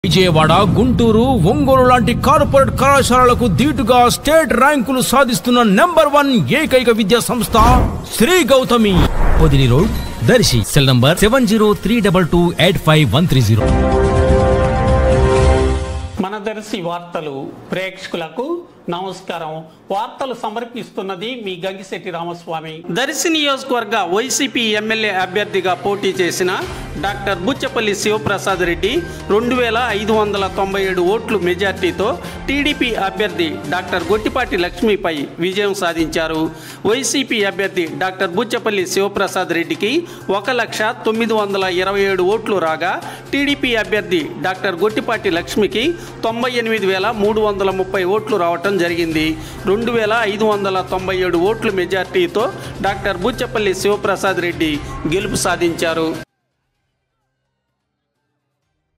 విజయవాడ గుంటూరు ఒంగోలు లాంటి కార్పొరేట్ కళాశాలలకు ధీటుగా స్టేట్ ర్యాంకులు సాధిస్తున్న నెంబర్ వన్ ఏకైక విద్యా సంస్థ Shri Gautami Podili road Darsi cell number seven zero three double two eight five one three zero మన దర్శి వార్తలు ప్రేక్షకులకు నమస్కారం వార్తలు సమర్పిస్తున్నది మీ గంగిశెట్టి రామస్వామి దర్శి నియోజకవర్గ వైసీపీ ఎమ్మెల్యే అభ్యర్థిగా పోటీ చేసిన డాక్టర్ బుచ్చపల్లి శివప్రసాద్ రెడ్డి రెండు వేల ఐదు వందల తొంభై ఏడు ఓట్లు మెజార్టీతో టీడీపీ అభ్యర్థి డాక్టర్ గొట్టిపాటి లక్ష్మిపై విజయం సాధించారు వైసీపీ అభ్యర్థి డాక్టర్ బుచ్చపల్లి శివప్రసాద్ రెడ్డికి ఒక లక్ష తొమ్మిది వందల ఇరవై ఏడు ఓట్లు రాగా టీడీపీ అభ్యర్థి డాక్టర్ గొట్టిపాటి లక్ష్మికి తొంభై ఎనిమిది వేల మూడు వందల ముప్పై ఓట్లు రావటం జరిగింది రెండు వేల ఐదు వందల తొంభై ఏడు ఓట్ల మెజార్టీతో డాక్టర్ బుచ్చపల్లి శివప్రసాద్ రెడ్డి గెలుపు సాధించారు